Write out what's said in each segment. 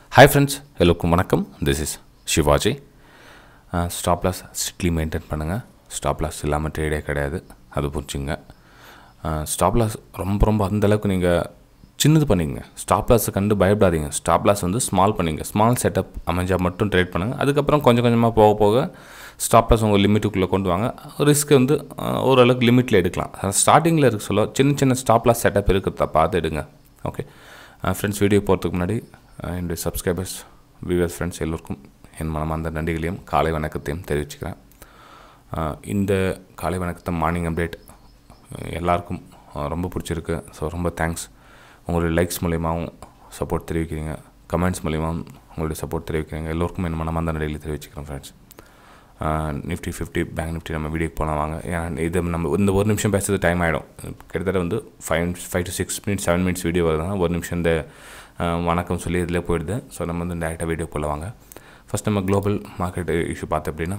hi friends எல்லோருக்கும் வணக்கம் this is Shivaji stop loss strictly maintain பண்ணுங்கள் ஸ்டாப் லாஸ் இல்லாமல் ட்ரேடே கிடையாது அது புரிஞ்சுங்க ஸ்டாப் லாஸ் ரொம்ப ரொம்ப அந்தளவுக்கு நீங்கள் சின்னது பண்ணிங்க ஸ்டாப் லாஸை கண்டு பயப்படாதீங்க ஸ்டாப் லாஸ் வந்து ஸ்மால் பண்ணிங்க ஸ்மால் செட்டப் அமைஞ்சால் மட்டும் ட்ரேட் பண்ணுங்கள் அதுக்கப்புறம் கொஞ்சம் கொஞ்சமாக போக போக ஸ்டாப் லாஸ் உங்கள் லிமிட்டுக்குள்ளே கொண்டு வாங்க ரிஸ்க் வந்து அஹ், ஓரளவுக்கு லிமிட்டில் எடுக்கலாம் ஸ்டார்டிங்கில் இருக்க சொல்ல சின்ன சின்ன ஸ்டாப் லாஸ் செட்டப் இருக்கிறத பார்த்து எடுங்க ஓகே ஃப்ரெண்ட்ஸ் வீடியோ போகிறதுக்கு முன்னாடி அஹ், என்னுடைய சப்ஸ்கிரைபர்ஸ் வியூவர்ஸ் ஃப்ரெண்ட்ஸ் எல்லோருக்கும் என் மனமார்ந்த நன்றிகளையும் காலை வணக்கத்தையும் தெரிவிச்சுக்கிறேன் அஹ், இந்த காலை வணக்கத்தை மார்னிங் அப்டேட் எல்லாருக்கும் அஹ், ரொம்ப பிடிச்சிருக்கு ஸோ ரொம்ப தேங்க்ஸ் உங்களுடைய லைக்ஸ் மூலியமாகவும் சப்போர்ட் தெரிவிக்கிறீங்க கமெண்ட்ஸ் மூலியமாகவும் உங்களுடைய சப்போர்ட் தெரிவிக்கிறீங்க எல்லோருக்கும் என் மனமார்ந்த நன்றிகளை தெரிவிச்சுக்கிறேன் friends Nifty fifty bank Nifty நம்ம வீடியோக்கு போகலாம் வாங்க ஏன்னா இது நம்ம இந்த ஒரு நிமிஷம் பேசுறது டைம் ஆகிடும் கிட்டத்தட்ட வந்து five five to six minutes seven minutes video வருதுன்னா ஒரு நிமிஷம் இந்த அஹ், வணக்கம் சொல்லி இதில் போயிடுது ஸோ நம்ம வந்து டேரெக்டாக வீடியோ போல வாங்க ஃபஸ்ட் நம்ம குளோபல் மார்க்கெட் இஷ்யூ பார்த்தோம் அப்படின்னா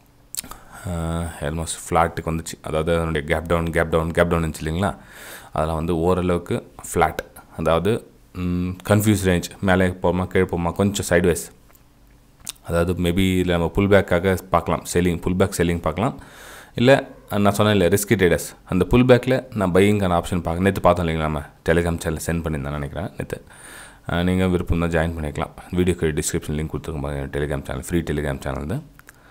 ஆல்மோஸ்ட் ஃப்ளாட்டுக்கு வந்துச்சு அதாவது அதனுடைய gap down gap down gap down இருந்துச்சு இல்லைங்களா அதெல்லாம் வந்து ஓரளவுக்கு ஃப்ளாட் அதாவது கன்ஃபியூஸ் ரேஞ்ச் மேலே போமா கீழே போமா கொஞ்சம் சைட்வேஸ் அதாவது மேபி இதில் நம்ம புல் பேக்காக பார்க்கலாம் செல்லிங் புல் பேக் செல்லிங் பார்க்கலாம் இல்லை நான் சொன்னேன் இல்லை ரிஸ்கி ட்ரேடர்ஸ் அந்த புல் பேக்கில் நான் பையிங்கான ஆப்ஷன் பார்க்க நேற்று பார்த்தோம் இல்லைங்களா நம்ம டெலிகிராம் சேனல் சென்ட் பண்ணியிருந்தேன் நினைக்கிறேன் நேற்று நீங்கள் விருப்பம் தான் ஜாயின் பண்ணிக்கலாம் வீடியோக்கு டிஸ்கிரிப்ஷன் லிங்க் கொடுத்துருக்கோம் பாருங்க Telegram channel free Telegram channel தான்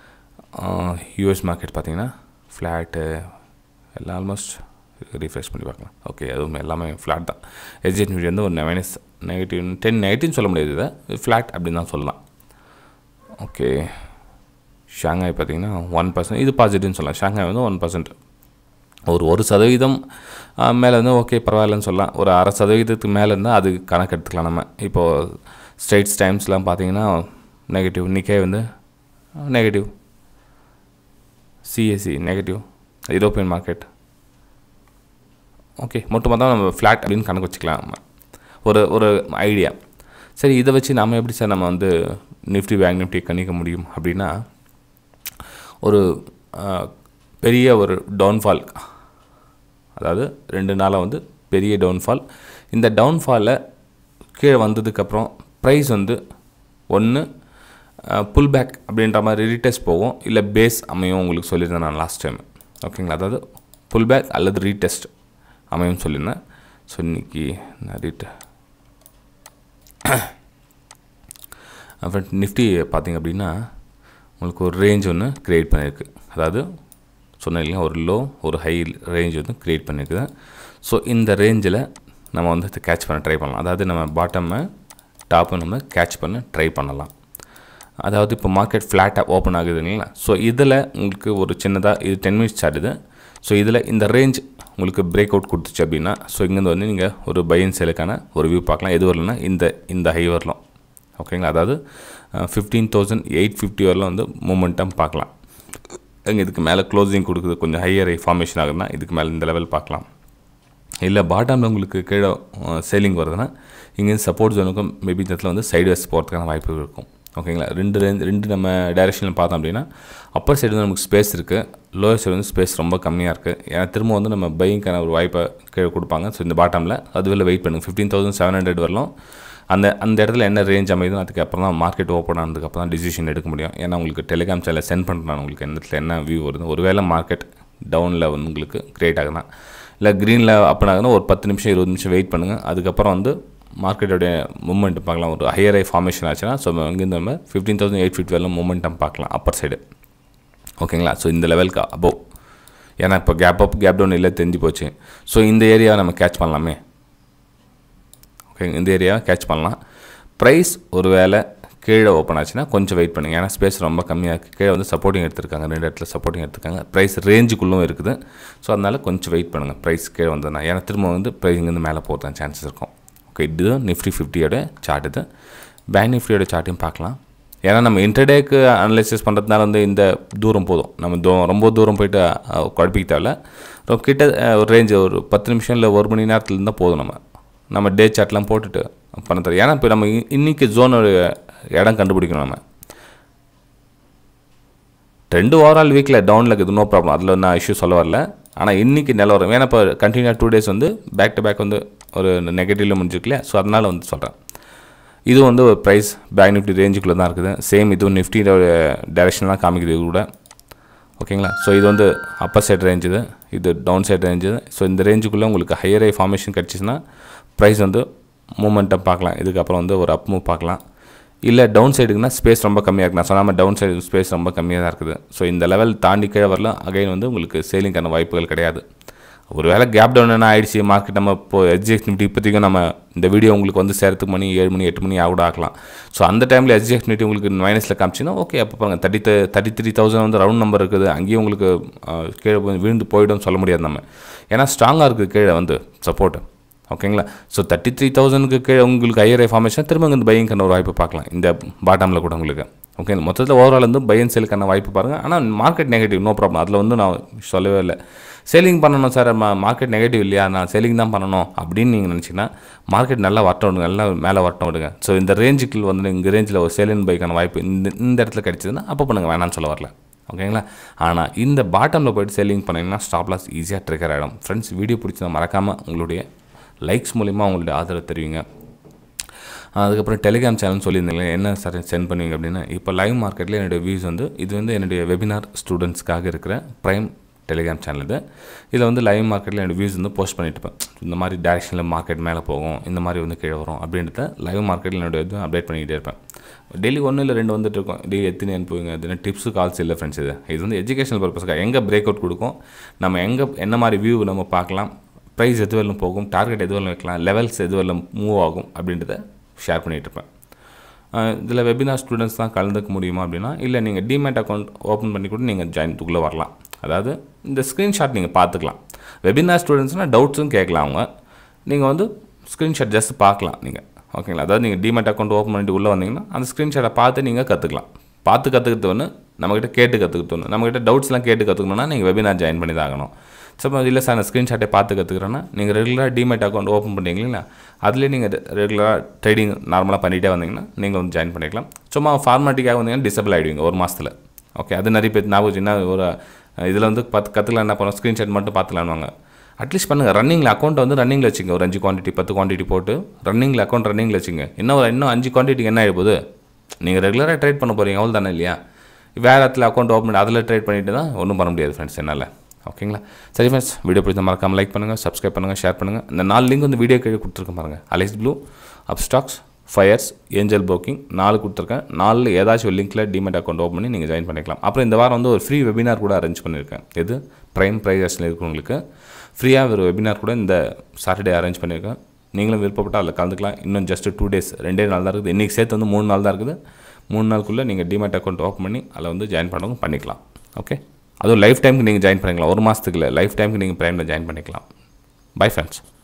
யூஎஸ் மார்க்கெட் பார்த்தீங்கன்னா ஃப்ளாட்டு எல்லாம் ஆல்மோஸ்ட் ரீஃப்ரெஷ் பண்ணி பார்க்கலாம் ஓகே அதுவும் எல்லாமே ஃப்ளாட் தான் எஸ்ஜெட் மீடியா வந்து ஒரு மைனஸ் நெகட்டிவ் டென் நெகட்டிவ்னு சொல்ல முடியாது இதை ஃப்ளாட் அப்படின்னு தான் சொல்லலாம் ஓகே ஷாங்காய் பார்த்தீங்கன்னா ஒன் பர்சன்ட் இது பாசிட்டிவ்னு சொல்லலாம் ஷாங்காய் வந்து ஒன் பர்சன்ட் ஒரு ஒரு சதவீதம் மேலே வந்து ஓகே பரவாயில்லன்னு சொல்லலாம் ஒரு அரை சதவீதத்துக்கு மேலே இருந்தால் அது கணக்கு எடுத்துக்கலாம் நம்ம இப்போது ஸ்ட்ரைட்ஸ் டைம்ஸ்லாம் பார்த்தீங்கன்னா நெகட்டிவ் நிக்கே வந்து negative CSC negative European market okay மொத்தமாக தான் நம்ம ஃப்ளாட் அப்படின்னு கணக்கு வச்சுக்கலாம் நம்ம ஒரு ஒரு ஐடியா சரி இதை வச்சு நம்ம எப்படி சார் நம்ம வந்து நிஃப்டி பேங்க் நிஃப்டி கணிக்க முடியும் அப்படின்னா ஒரு அஹ், பெரிய ஒரு டவுன்ஃபால் அதாவது ரெண்டு நாளாக வந்து பெரிய டவுன்ஃபால் இந்த டவுன்ஃபாலில் கீழே வந்ததுக்கப்புறம் ப்ரைஸ் வந்து ஒன்று புல் பேக் அப்படின்ற மாதிரி ரீடெஸ்ட் போகும் இல்லை பேஸ் அமையும் உங்களுக்கு சொல்லியிருந்தேன் நான் லாஸ்ட் டைம் ஓகேங்களா அதாவது புல் பேக் அல்லது ரீடெஸ்ட் அமையும் சொல்லியிருந்தேன் ஸோ இன்றைக்கி நான் ரீட்ட அப்புறம் நிஃப்டி பார்த்தீங்க அப்படின்னா உங்களுக்கு ஒரு ரேஞ்ச் ஒன்று க்ரியேட் பண்ணியிருக்கு அதாவது சொன்னேன் இல்லையா ஒரு லோ ஒரு ஹை ரேஞ்ச் வந்து க்ரியேட் பண்ணியிருக்குது ஸோ இந்த ரேஞ்சில் நம்ம வந்து கேட்ச் பண்ண ட்ரை பண்ணலாம் அதாவது நம்ம பாட்டமை டாப்பை நம்ம கேட்ச் பண்ண ட்ரை பண்ணலாம் அதாவது இப்போ மார்க்கெட் ஃப்ளாட்டாக ஓப்பன் ஆகுது இல்லைங்களா ஸோ இதில் உங்களுக்கு ஒரு சின்னதாக இது டென் மினிட்ஸ் சார்ஜுது ஸோ இதில் இந்த ரேஞ்ச் உங்களுக்கு பிரேக் அவுட் கொடுத்துச்சு அப்படின்னா ஸோ இங்கேருந்து வந்து நீங்கள் ஒரு பையன் சேலுக்கான ஒரு வியூ பார்க்கலாம் எது வரலன்னா இந்த இந்த ஹை வரலாம் ஓகேங்களா அதாவது ஃபிஃப்டீன் தௌசண்ட் எயிட் ஃபிஃப்டி வரலாம் வந்து மூமெண்டம் பார்க்கலாம் இங்கே இதுக்கு மேலே க்ளோசிங் கொடுக்குது கொஞ்சம் ஹையர் ஃபார்மேஷன் ஆகுதுன்னா இதுக்கு மேலே இந்த லெவல் பார்க்கலாம் இல்லை பாட்டமில் உங்களுக்கு கீழே சேலிங் வருதுன்னா இங்கேருந்து சப்போர்ட் ஜோனுக்கும் மேபி இந்த இடத்துல வந்து சைட்வேஸ் போகிறதுக்கான வாய்ப்பு இருக்கும் ஓகேங்களா ரெண்டு ரேஞ்ச் ரெண்டு நம்ம டைரெக்ஷனில் பார்த்தோம் அப்படின்னா அப்பர் சைடு வந்து நமக்கு ஸ்பேஸ் இருக்குது லோயர் சைடு வந்து ஸ்பேஸ் ரொம்ப கம்மியாக இருக்குது ஏன்னா திரும்ப வந்து நம்ம பையிங்க்கான ஒரு வாய்ப்பை கீழே கொடுப்பாங்க ஸோ இந்த பாட்டமில் அது வெளில வெயிட் பண்ணுங்கள் ஃபிஃப்டீன் தௌசண்ட் செவன் ஹண்ட்ரட் வரலாம் அந்த அந்த இடத்துல என்ன ரேஞ்ச் அமையுதோ அதுக்கப்புறம் தான் மார்க்கெட் ஓப்பன் ஆனதுக்கப்புறம் தான் டிசிஷன் எடுக்க முடியும் ஏன்னா உங்களுக்கு டெலிகிராம் சேனல் சென்ட் பண்ணுறேன் உங்களுக்கு எந்த இடத்துல என்ன வியூ வருது ஒருவேளை மார்க்கெட் டவுனில் வந்து உங்களுக்கு கிரியேட் ஆகுதுன்னா இல்லை க்ரீனில் அப் ஆகுதுன்னா ஒரு பத்து நிமிஷம் இருபது நிமிஷம் வெயிட் பண்ணுங்கள் அதுக்கப்புறம் வந்து மார்க்கெட்டோடைய மூமெண்ட் பார்க்கலாம் ஒரு ஹையர் ஐ ஃபார்மேஷன் ஆச்சுன்னா ஸோ இங்கேருந்து நம்ம ஃபிஃப்டீன் தௌசண்ட் எயிட் ஃபிஃப்டி வரலாம் மூமெண்டம் பார்க்கலாம் அப்பர் சைடு ஓகேங்களா ஸோ இந்த லெவலுக்கு அபோவ் ஏன்னா இப்போ கேப் அப் கேப் டவுன் இல்லை தெரிஞ்சு போச்சு ஸோ இந்த ஏரியாவை நம்ம கேட்ச் பண்ணலாமே ஓகே இந்த ஏரியாவை கேட்ச் பண்ணலாம் ப்ரைஸ் ஒரு வேளை கீழே ஓப்பன் ஆச்சுன்னா கொஞ்சம் வெயிட் பண்ணுங்கள் ஏன்னா ஸ்பேஸ் ரொம்ப கம்மியாக இருக்குது கீழே வந்து சப்போர்ட்டிங் எடுத்திருக்காங்க ரெண்டு இடத்துல சப்போர்ட்டிங் எடுத்திருக்காங்க ப்ரைஸ் ரேஞ்சுக்குள்ளும் இருக்குது ஸோ அதனால் கொஞ்சம் வெயிட் பண்ணுங்கள் ப்ரைஸ் கீழே வந்ததுன்னா ஏன்னா திரும்ப வந்து ப்ரைஸ் இங்கேருந்து மேலே போகிறதுக்கு சான்சஸ் இருக்கும் ஓகே இது நிஃப்டி ஃபிஃப்டியோட சார்ட் இது பேங்க் நிஃப்டியோட சார்ட்டையும் பார்க்கலாம் ஏன்னா நம்ம இன்டர்டேக்கு அனலைசிஸ் பண்ணுறதுனால வந்து இந்த தூரம் போதும் நம்ம தூ ரொம்ப தூரம் போயிட்டு அஹ், குழப்பிக்க தேவையில்ல ரொம்ப கிட்ட அஹ், ஒரு ரேஞ்சு ஒரு பத்து நிமிஷம் இல்லை ஒரு மணி நேரத்தில் இருந்தால் போதும் நம்ம நம்ம டே சார்ட்லாம் போட்டுட்டு பண்ண தெரியும் ஏன்னா இப்போ நம்ம இ- இன்னைக்கு ஜோனோட இடம் கண்டுபிடிக்கணும் நம்ம ரெண்டு ஓவரால் வீக்கில் டவுனில் இருக்குது நோ ப்ராப்ளம் அதில் நான் இஷ்யூ சொல்ல வரல ஆனால் இன்றைக்கி நிலவரம் ஏன்னா இப்போ கண்டினியூ டூ டேஸ் வந்து பேக் டு பேக் வந்து ஒரு நெகட்டிவில் முடிஞ்சிருக்கல ஸோ அதனால் வந்து சொல்கிறேன் இது வந்து ஒரு ப்ரைஸ் பேங்க் நிஃப்டி ரேஞ்சுக்குள்ளே தான் இருக்குது சேம் இதுவும் நிஃப்டியோட டைரெக்ஷன் தான் காமிக்குது இது கூட ஓகேங்களா ஸோ இது வந்து அப்பர் சைட் ரேஞ்ச் இது இது டவுன் சைட் ரேஞ்சு ஸோ இந்த ரேஞ்சுக்குள்ளே உங்களுக்கு ஹையர் ஐ ஃபார்மேஷன் கிடச்சிச்சின்னா ப்ரைஸ் வந்து மூமெண்ட்டை பார்க்கலாம் இதுக்கப்புறம் வந்து ஒரு அப் மூவ் பார்க்கலாம் இல்லை டவுன் சைடுக்குன்னா ஸ்பேஸ் ரொம்ப கம்மியாக இருக்குது நான் சொல்லாமல் டவுன் சைடு ஸ்பேஸ் ரொம்ப கம்மியாக தான் இருக்குது ஸோ இந்த லெவல் தாண்டி கீழே வரலாம் அகைன் வந்து உங்களுக்கு சேலிங்கான வாய்ப்புகள் கிடையாது ஒரு வேளை கேப் டவுன் என்ன ஆயிடுச்சு மார்க்கெட் நம்ம இப்போ எஸ்ஜிஎக்ஸ் நிஃப்டி இப்போதைக்கும் நம்ம இந்த வீடியோ உங்களுக்கு வந்து சேரத்துக்கு மணி ஏழு மணி எட்டு மணி ஆக கூட ஆகலாம் ஸோ அந்த டைமில் எஸ்ஜிஎக்ஸ் நிஃப்டி உங்களுக்கு மைனஸில் காமிச்சின்னா ஓகே அப்போ பாருங்க தேர்ட்டி தேர்ட்டி த்ரீ தௌசண்ட் வந்து ரவுண்ட் நம்பர் இருக்குது அங்கேயும் உங்களுக்கு அஹ், கீழே போய் விழுந்து போயிடும் சொல்ல முடியாது நம்ம ஏன்னா ஸ்ட்ராங்காக இருக்குது கீழே வந்து சப்போர்ட் ஓகேங்களா ஸோ தேர்ட்டி த்ரீ தௌசண்ட்க்கு கீழே உங்களுக்கு ஹையர் ஃபார்மேஷன் திரும்ப இந்த பையங்கான ஒரு வாய்ப்பு பார்க்கலாம் இந்த பாட்டமில் கூட உங்களுக்கு ஓகே மொத்தத்தில் ஓவரால் வந்து பையன் சேலுக்கான வாய்ப்பு பாருங்கள் ஆனால் மார்க்கெட் நெகட்டிவ் நோ ப்ராப்ளம் அதில் வந்து நான் சொல்லவே இல்லை சேலிங் பண்ணணும் சார் மா மார்க்கெட் நெகட்டிவ் இல்லையா நான் சேலிங் தான் பண்ணணும் அப்படின்னு நீங்கள் நினச்சிங்கன்னா மார்க்கெட் நல்லா வரட்டும் விடுங்க நல்லா மேலே வரட்டும் விடுங்க ஸோ இந்த ரேஞ்சுக்கு வந்து இங்கே ரேஞ்சில் ஒரு சேலிங் பைக்கான வாய்ப்பு இந்த இந்த இடத்துல கிடைச்சதுன்னா அப்போ பண்ணுங்க வேணாம்னு சொல்ல வரல ஓகேங்களா ஆனால் இந்த பாட்டமில் போயிட்டு செல்லிங் பண்ணிங்கன்னா ஸ்டாப் லாஸ் ஈஸியாக ட்ரிகர் ஆகிடும் ஃப்ரெண்ட்ஸ் வீடியோ பிடிச்சதை மறக்காமல் உங்களுடைய லைக்ஸ் மூலிமா உங்களுடைய ஆதரவு தெரிவிங்க அதுக்கப்புறம் டெலிகிராம் சேனல் சொல்லியிருந்தீங்க என்ன சார் சென்ட் பண்ணுவீங்க அப்படின்னா இப்போ லைவ் மார்க்கெட்டில் என்னுடைய வியூஸ் வந்து இது வந்து என்னுடைய வெபினார் ஸ்டூடெண்ட்ஸ்க்காக இருக்கிற ப்ரைம் டெலிகிராம் சேனல் இது இதில் வந்து லைவ் மார்க்கெட்டில் என்னோடய வியூஸ் வந்து போஸ்ட் பண்ணிட்டு இருப்பேன் இந்த மாதிரி டேரெக்ஷனில் மார்க்கெட் மேலே போகும் இந்த மாதிரி வந்து கீழே வரும் அப்படின்றத லைவ் மார்க்கெட்டில் என்னோட இது அப்டேட் பண்ணிக்கிட்டே இருப்பேன் டெய்லி ஒன்று இல்லை ரெண்டு வந்துட்டு இருக்கோம் டெய்லி எத்தனை அனுப்புவீங்க அதுனா டிப்ஸு கால்ஸ் இல்லை ஃப்ரெண்ட்ஸ் இது இது வந்து எஜுகேஷனல் பர்பஸ்க்காக எங்கே பிரேக் அவுட் கொடுக்கும் நம்ம எங்கே என்ன மாதிரி வியூ நம்ம பார்க்கலாம் ப்ரைஸ் எது வரலும் போகும் டார்கெட் எது வரலும் வைக்கலாம் லெவல்ஸ் எது வரலும் மூவ் ஆகும் அப்படின்றத ஷேர் பண்ணிகிட்டு இருப்பேன் இதில் வெபினார் ஸ்டூடெண்ட்ஸ் தான் கலந்துக்க முடியுமா அப்படின்னா இல்லை நீங்கள் டிமேட் அக்கௌண்ட் ஓப்பன் பண்ணி கூட நீங்கள் ஜாயின் துக்குள்ளே வரலாம் அதாவது இந்த ஸ்க்ரீன்ஷாட் நீங்கள் பார்த்துக்கலாம் வெபினார் ஸ்டூடெண்ட்ஸ்னால் டவுட்ஸும் கேட்கலாம் அவங்க நீங்கள் வந்து ஸ்க்ரீன்ஷாட் ஜஸ்ட் பார்க்கலாம் நீங்கள் ஓகேங்களா அதாவது நீங்கள் டிமேட் அக்கௌண்ட் ஓப்பன் பண்ணிட்டு உள்ளே வந்தீங்கன்னா அந்த ஸ்க்ரீன்ஷாட்டை பார்த்து நீங்கள் கற்றுக்கலாம் பார்த்து கற்றுக்கிறது ஒன்று நம்மக்கிட்ட கேட்டு கற்றுக்கிறது ஒன்று நம்மக்கிட்ட டவுட்ஸ்லாம் கேட்டு கற்றுக்கணுன்னா நீங்கள் வெபினார் ஜாயின் பண்ணி தான் ஆகணும் சப்போ இல்லை சார் நான் ஸ்க்ரீன்ஷாட்டை பார்த்து கற்றுக்கிறேன்னா நீங்கள் ரெகுலராக டிமேட் அக்கௌண்ட் ஓப்பன் பண்ணுறீங்களா அதுலேயே நீங்கள் ரெகுலராக ட்ரேடிங் நார்மலாக பண்ணிகிட்டே வந்தீங்கன்னா நீங்கள் வந்து ஜாயின் பண்ணிக்கலாம் சும்மா ஃபார்மாட்டிக்காக வந்தீங்கன்னா டிசபிள் ஆகிடுவீங்க ஒரு மாதத்தில் ஓகே அது நிறைய பேர் ஞாபகம் வச்சுன்னா ஒரு இதில் வந்து பத்து கற்றுக்கலாம் என்ன பண்ணோம் ஸ்க்ரீன்ஷாட் மட்டும் பார்த்துலான்வாங்க அட்லீஸ்ட் பண்ணுங்கள் ரன்னிங்கில் அக்கௌண்ட் வந்து ரன்னிங்கில் வச்சுங்க ஒரு அஞ்சு குவான்டிட்டி பத்து குவான்டிட்டி போட்டு ரன்னிங்கில் அக்கௌண்ட் ரன்னிங்கில் வச்சுங்க இன்னும் ஒரு இன்னும் அஞ்சு குவான்டிட்டிக்கு என்ன ஆகிடுது நீங்கள் ரெகுலராக ட்ரேட் பண்ண போகிறீங்க அவ்வளோ தானே இல்லையா வேறு இடத்துல அக்கௌண்ட் ஓப்பன் பண்ணி அதில் ட்ரேட் பண்ணிட்டு தான் ஒன்றும் பண்ண முடியாது ஃப்ரெண்ட்ஸ் என்னால் ஓகேங்களா சரி ஃப்ரெண்ட்ஸ் வீடியோ பிடிச்ச மறக்காமல் லைக் பண்ணுங்கள் சப்ஸ்கிரைப் பண்ணுங்கள் ஷேர் பண்ணுங்கள் இந்த நாலு லிங்க் வந்து வீடியோ கீழே கொடுத்துருக்கேன் பாருங்கள் Alice Blue Upstox Fyers Angel Broking நாலு கொடுத்துருக்கேன் நாலு ஏதாச்சும் ஒரு லிங்க்கில் டிமெட் அக்கௌண்ட் ஓப்பன் பண்ணி நீங்கள் ஜாயின் பண்ணிக்கலாம் அப்புறம் இந்த வாரம் வந்து ஒரு ஃப்ரீ வெபினார் கூட அரேஞ்ச் பண்ணியிருக்கேன் இது ப்ரைம் ப்ரைஸஸில் இருக்கிறவங்களுக்கு ஃப்ரீயாக ஒரு வெபினார் கூட இந்த சாட்டர்டே அரேஞ்ச் பண்ணியிருக்கேன் நீங்களும் விருப்பப்பட்டால் அதில் கலந்துக்கலாம் இன்னும் ஜஸ்ட் டூ டேஸ் ரெண்டே நாள் தான் இருக்குது இன்றைக்கி சேர்த்து வந்து மூணு நாள் தான் இருக்குது மூணு நாளுக்குள்ளே நீங்கள் டிமெட் அக்கௌண்ட் ஓப்பன் பண்ணி அதில் வந்து ஜாயின் பண்ணவும் பண்ணிக்கலாம் ஓகே அதுவும் லைஃப் டைமுக்கு நீங்கள் ஜாயின் பண்ணிக்கலாம் ஒரு மாதத்துக்கு இல்லை லைஃப் டைமுக்கு நீங்கள் ப்ரைமில் ஜாயின் பண்ணிக்கலாம் பை ஃப்ரெண்ட்ஸ்